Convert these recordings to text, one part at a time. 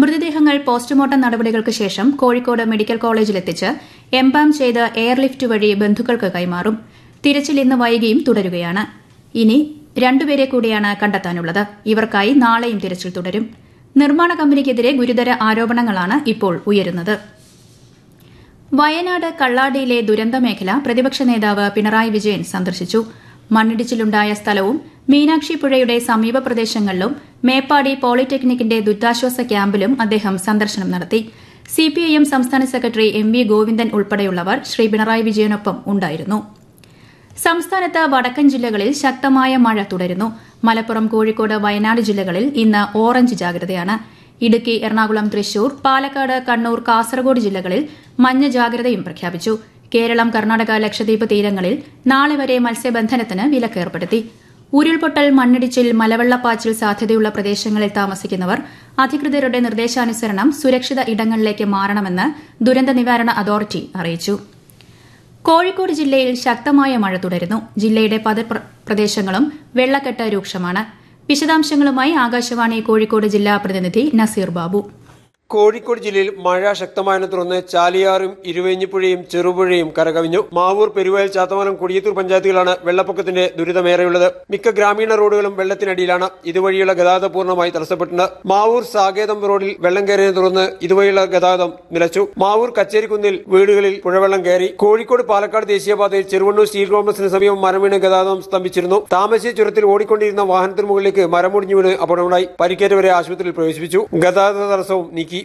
മൃതദേഹങ്ങൾ പോസ്റ്റ്മോർട്ടം നടപടികൾക്ക് ശേഷം കോഴിക്കോട് മെഡിക്കൽ കോളേജിലെത്തിച്ച് എംബാം ചെയ്ത് എയർലിഫ്റ്റ് വഴി ബന്ധുക്കൾക്ക് കൈമാറും തിരച്ചിൽ ഇന്ന് വൈകിയും തുടരുകയാണ് ഇനി രണ്ടുപേരെ കൂടിയാണ് കണ്ടെത്താനുള്ളത് ഇവർക്കായി നാളെയും തിരച്ചിൽ തുടരും നിർമ്മാണ കമ്പനിക്കെതിരെ ഗുരുതര ആരോപണങ്ങളാണ് ഇപ്പോൾ ഉയരുന്നത് വയനാട് കള്ളാടിയിലെ ദുരന്ത മേഖല പ്രതിപക്ഷ നേതാവ് പിണറായി വിജയൻ സന്ദർശിച്ചു മണ്ണിടിച്ചിലുണ്ടായ സ്ഥലവും മീനാക്ഷി പുഴയുടെ സമീപ പ്രദേശങ്ങളിലും മേപ്പാടി പോളിടെക്നിക്കിന്റെ ദുരിതാശ്വാസ ക്യാമ്പിലും അദ്ദേഹം സന്ദർശനം നടത്തി സിപിഐഎം സംസ്ഥാന സെക്രട്ടറി എം വി ഗോവിന്ദൻ ഉൾപ്പെടെയുള്ളവർ ശ്രീ പിണറായി വിജയനൊപ്പം ഉണ്ടായിരുന്നു സംസ്ഥാനത്ത് വടക്കൻ ജില്ലകളിൽ ശക്തമായ മഴ തുടരുന്നു മലപ്പുറം കോഴിക്കോട് വയനാട് ജില്ലകളിൽ ഇന്ന് ഓറഞ്ച് ജാഗ്രതയാണ് ഇടുക്കി എറണാകുളം തൃശൂർ പാലക്കാട് കണ്ണൂർ കാസർഗോഡ് ജില്ലകളിൽ മഞ്ഞ ജാഗ്രതയും പ്രഖ്യാപിച്ചു കേരളം കർണാടക ലക്ഷദ്വീപ് തീരങ്ങളിൽ നാളെ വരെ മത്സ്യബന്ധനത്തിന് വിലക്കേർപ്പെടുത്തി ഉരുൾപൊട്ടൽ മണ്ണിടിച്ചിൽ മലവെള്ളപ്പാച്ചിൽ സാധ്യതയുള്ള പ്രദേശങ്ങളിൽ താമസിക്കുന്നവർ അധികൃതരുടെ നിർദ്ദേശാനുസരണം സുരക്ഷിത ഇടങ്ങളിലേക്ക് മാറണമെന്ന് ദുരന്ത നിവാരണ അതോറിറ്റി അറിയിച്ചു കോഴിക്കോട് ജില്ലയിൽ ശക്തമായ മഴ തുടരുന്നു ജില്ലയുടെ പല പ്രദേശങ്ങളും വെള്ളക്കെട്ട് രൂക്ഷമാണ് വിശദാംശങ്ങളുമായി ആകാശവാണി കോഴിക്കോട് ജില്ലാ പ്രതിനിധി നസീർ ബാബു കോഴിക്കോട് ജില്ലയിൽ മഴ ശക്തമായതിനെ തുടർന്ന് ചാലിയാറും ഇരുവഴിഞ്ഞിപ്പുഴയും ചെറുപുഴയും കരകവിഞ്ഞു മാവൂർ പെരുവയൽ ചാത്തമലം കൊടിയത്തൂർ പഞ്ചായത്തുകളാണ് വെള്ളപ്പൊക്കത്തിന്റെ ദുരിതമേറെയുള്ളത് മിക്ക ഗ്രാമീണ റോഡുകളും വെള്ളത്തിനടിയിലാണ് ഇതുവഴിയുള്ള ഗതാഗതം പൂർണ്ണമായി തടസ്സപ്പെട്ടിട്ടുണ്ട് മാവൂർ സാകേതം റോഡിൽ വെള്ളം കയറിയതിനെ തുടർന്ന് ഇതുവഴിയുള്ള ഗതാഗതം നിലച്ചു മാവൂർ കച്ചേരിക്കുന്നിൽ വീടുകളിൽ പുഴവെള്ളം കയറി കോഴിക്കോട് പാലക്കാട് ദേശീയപാതയിൽ ചെറുവണ്ണൂർ സ്റ്റീൽ കോംപ്ലക്സിന് സമീപം മരമീണ് ഗതാഗതം സ്തംഭിച്ചിരുന്നു താമരശ്ശേരി ചുരത്തിൽ ഓടിക്കൊണ്ടിരുന്ന വാഹനത്തിന് മുകളിലേക്ക് മരമൊടിഞ്ഞു വീണ് അപകടമുണ്ടായി പരിക്കേറ്റവരെ ആശുപത്രിയിൽ പ്രവേശിപ്പിച്ചു ഗതാഗത തടസ്സവും നീക്കി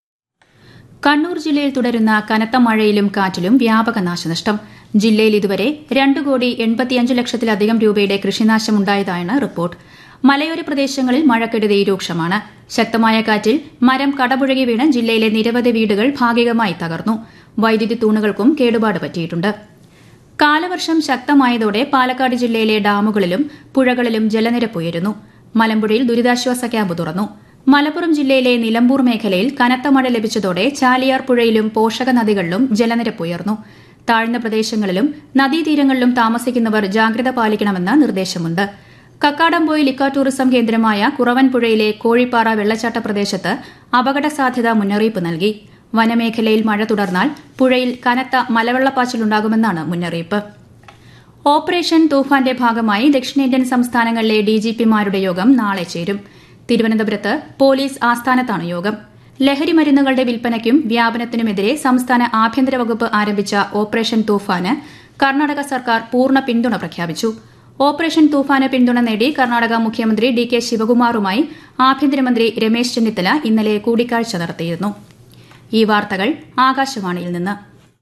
കണ്ണൂർ ജില്ലയിൽ തുടരുന്ന കനത്ത മഴയിലും കാറ്റിലും വ്യാപക നാശനഷ്ടം ജില്ലയിൽ ഇതുവരെ രണ്ട് കോടി എൺപത്തിയഞ്ച് ലക്ഷത്തിലധികം രൂപയുടെ കൃഷിനാശമുണ്ടായതായാണ് റിപ്പോർട്ട് മലയോര പ്രദേശങ്ങളിൽ മഴക്കെടുതി രൂക്ഷമാണ് ശക്തമായ കാറ്റിൽ മരം കടപുഴകി വീണ് ജില്ലയിലെ നിരവധി വീടുകൾ ഭാഗികമായി തകർന്നു വൈദ്യുതി തൂണുകൾക്കും കേടുപാട് പറ്റിയിട്ടുണ്ട് കാലവർഷം ശക്തമായതോടെ പാലക്കാട് ജില്ലയിലെ ഡാമുകളിലും പുഴകളിലും ജലനിരപ്പ് ഉയരുന്നു മലമ്പുഴയിൽ ദുരിതാശ്വാസ ക്യാമ്പ് തുറന്നു മലപ്പുറം ജില്ലയിലെ നിലമ്പൂർ മേഖലയിൽ കനത്ത മഴ ലഭിച്ചതോടെ ചാലിയാർ പുഴയിലും പോഷക നദികളിലും ജലനിരപ്പ് ഉയർന്നു താഴ്ന്ന പ്രദേശങ്ങളിലും നദീതീരങ്ങളിലും താമസിക്കുന്നവർ ജാഗ്രത പാലിക്കണമെന്ന് നിർദ്ദേശമുണ്ട് കക്കാടംപോയിൽ ഇക്കോ ടൂറിസം കേന്ദ്രമായ കുറവൻപുഴയിലെ കോഴിപ്പാറ വെള്ളച്ചാട്ട പ്രദേശത്ത് അപകട സാധ്യത മുന്നറിയിപ്പ് നൽകി വനമേഖലയിൽ മഴ തുടർന്നാൽ പുഴയിൽ കനത്ത മലവെള്ളപ്പാച്ചിലുണ്ടാകുമെന്നാണ് മുന്നറിയിപ്പ് ഓപ്പറേഷൻ തൂഫാന്റെ ഭാഗമായി ദക്ഷിണേന്ത്യൻ സംസ്ഥാനങ്ങളിലെ ഡിജിപിമാരുടെ യോഗം നാളെ ചേരും തിരുവനന്തപുരത്ത് പോലീസ് ആസ്ഥാനത്താണ് യോഗം ലഹരി മരുന്നുകളുടെ വിൽപ്പനയ്ക്കും വ്യാപനത്തിനുമെതിരെ സംസ്ഥാന ആഭ്യന്തര വകുപ്പ് ആരംഭിച്ച ഓപ്പറേഷൻ തൂഫാന് കർണാടക സർക്കാർ പൂർണ്ണ പിന്തുണ പ്രഖ്യാപിച്ചു ഓപ്പറേഷൻ തൂഫാന് പിന്തുണ നേടി കർണാടക മുഖ്യമന്ത്രി ഡി കെ ശിവകുമാറുമായി ആഭ്യന്തരമന്ത്രി രമേശ് ചെന്നിത്തല ഇന്നലെ കൂടിക്കാഴ്ച നടത്തിയിരുന്നു ഈ വാർത്തകൾ ആകാശവാണിയിൽ നിന്ന്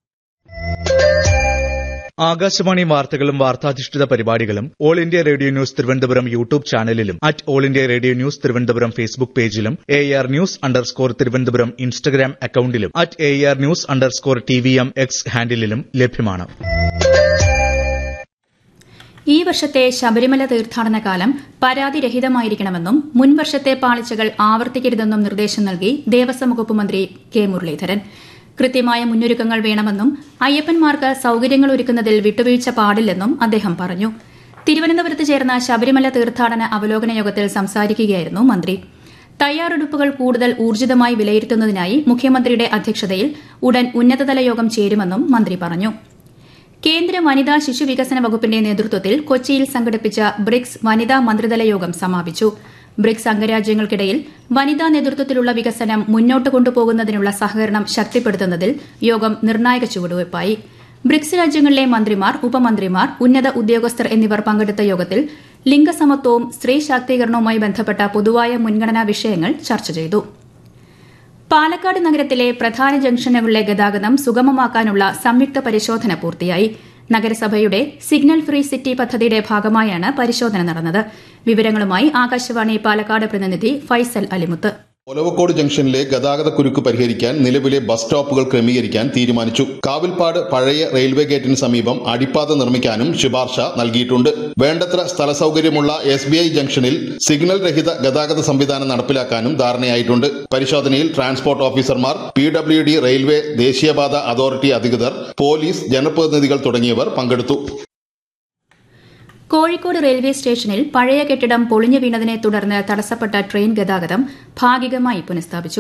ആകാശവാണി വാർത്തകളും വാർത്താധിഷ്ഠിത പരിപാടികളും All India Radio News Thiruvananthapuram YouTube ചാനലിലും at All India Radio News Thiruvananthapuram Facebook പേജിലും A R news underscore Thiruvananthapuram Instagram അക്കൌണ്ടിലും at A R news underscore T V M X ഹാൻഡിലും ലഭ്യമാണ് ഈ വർഷത്തെ ശബരിമല തീർത്ഥാടന കാലം പരാതിരഹിതമായിരിക്കണമെന്നും മുൻ വർഷത്തെ പാളിച്ചകൾ ആവർത്തിക്കരുതെന്നും നിർദ്ദേശം നൽകി ദേവസ്വം വകുപ്പ് മന്ത്രി കെ മുരളീധരൻ കൃത്യമായ മുന്നൊരുക്കങ്ങൾ വേണമെന്നും അയ്യപ്പന്മാർക്ക് സൌകര്യങ്ങൾ ഒരുക്കുന്നതിൽ വിട്ടുവീഴ്ച പാടില്ലെന്നും അദ്ദേഹം പറഞ്ഞു തിരുവനന്തപുരത്ത് ചേർന്ന ശബരിമല തീർത്ഥാടന അവലോകന യോഗത്തിൽ സംസാരിക്കുകയായിരുന്നു മന്ത്രി തയ്യാറെടുപ്പുകൾ കൂടുതൽ ഊർജിതമായി വിലയിരുത്തുന്നതിനായി മുഖ്യമന്ത്രിയുടെ അധ്യക്ഷതയിൽ ഉടൻ ഉന്നതതല യോഗം ചേരുമെന്നും മന്ത്രി പറഞ്ഞു കേന്ദ്ര വനിതാ ശിശു വികസന വകുപ്പിന്റെ നേതൃത്വത്തിൽ കൊച്ചിയിൽ സംഘടിപ്പിച്ച ബ്രിക്സ് വനിതാ മന്ത്രിതല യോഗം സമാപിച്ചു ബ്രിക്സ് അംഗരാജ്യങ്ങൾക്കിടയിൽ വനിതാ നേതൃത്വത്തിലുള്ള വികസനം മുന്നോട്ട് കൊണ്ടുപോകുന്നതിനുള്ള സഹകരണം ശക്തിപ്പെടുത്തുന്നതിൽ യോഗം നിർണായക ചുവടുവയ്പായി ബ്രിക്സ് രാജ്യങ്ങളിലെ മന്ത്രിമാർ ഉപമന്ത്രിമാർ ഉന്നത ഉദ്യോഗസ്ഥർ എന്നിവർ പങ്കെടുത്ത യോഗത്തിൽ ലിംഗസമത്വവും സ്ത്രീ ശാക്തീകരണവുമായി ബന്ധപ്പെട്ട പൊതുവായ മുൻഗണനാ വിഷയങ്ങൾ ചർച്ച ചെയ്തു പാലക്കാട് നഗരത്തിലെ പ്രധാന ജംഗ്ഷനുകളിലെ ഗതാഗതം സുഗമമാക്കാനുള്ള സംയുക്ത പരിശോധന പൂർത്തിയായി നഗരസഭയുടെ സിഗ്നൽ ഫ്രീ സിറ്റി പദ്ധതിയുടെ ഭാഗമായാണ് പരിശോധന നടന്നത് വിവരങ്ങളുമായി ആകാശവാണി പാലക്കാട് പ്രതിനിധി ഫൈസൽ അലിമുത്ത് ഒലവക്കോട് ജംഗ്ഷനിലെ ഗതാഗത കുരുക്ക് പരിഹരിക്കാൻ നിലവിലെ ബസ് സ്റ്റോപ്പുകൾ ക്രമീകരിക്കാൻ തീരുമാനിച്ചു കാവിൽപ്പാട് പഴയ റെയിൽവേ ഗേറ്റിന് സമീപം അടിപ്പാത നിർമ്മിക്കാനും ശുപാർശ നൽകിയിട്ടുണ്ട് വേണ്ടത്ര സ്ഥല സൗകര്യമുള്ള എസ് ബി ഐ ജംഗ്ഷനിൽ സിഗ്നൽ രഹിത ഗതാഗത സംവിധാനം നടപ്പിലാക്കാനും ധാരണയായിട്ടുണ്ട് പരിശോധനയിൽ ട്രാൻസ്പോർട്ട് ഓഫീസർമാർ പി ഡബ്ല്യു ഡി റെയിൽവേ ദേശീയപാത അതോറിറ്റി അധികൃതർ പോലീസ് ജനപ്രതിനിധികൾ തുടങ്ങിയവർ പങ്കെടുത്തു കോഴിക്കോട് റെയിൽവേ സ്റ്റേഷനിൽ പഴയ കെട്ടിടം പൊളിഞ്ഞു വീണതിനെ തുടർന്ന് തടസ്സപ്പെട്ട ട്രെയിൻ ഗതാഗതം ഭാഗികമായി പുനഃസ്ഥാപിച്ചു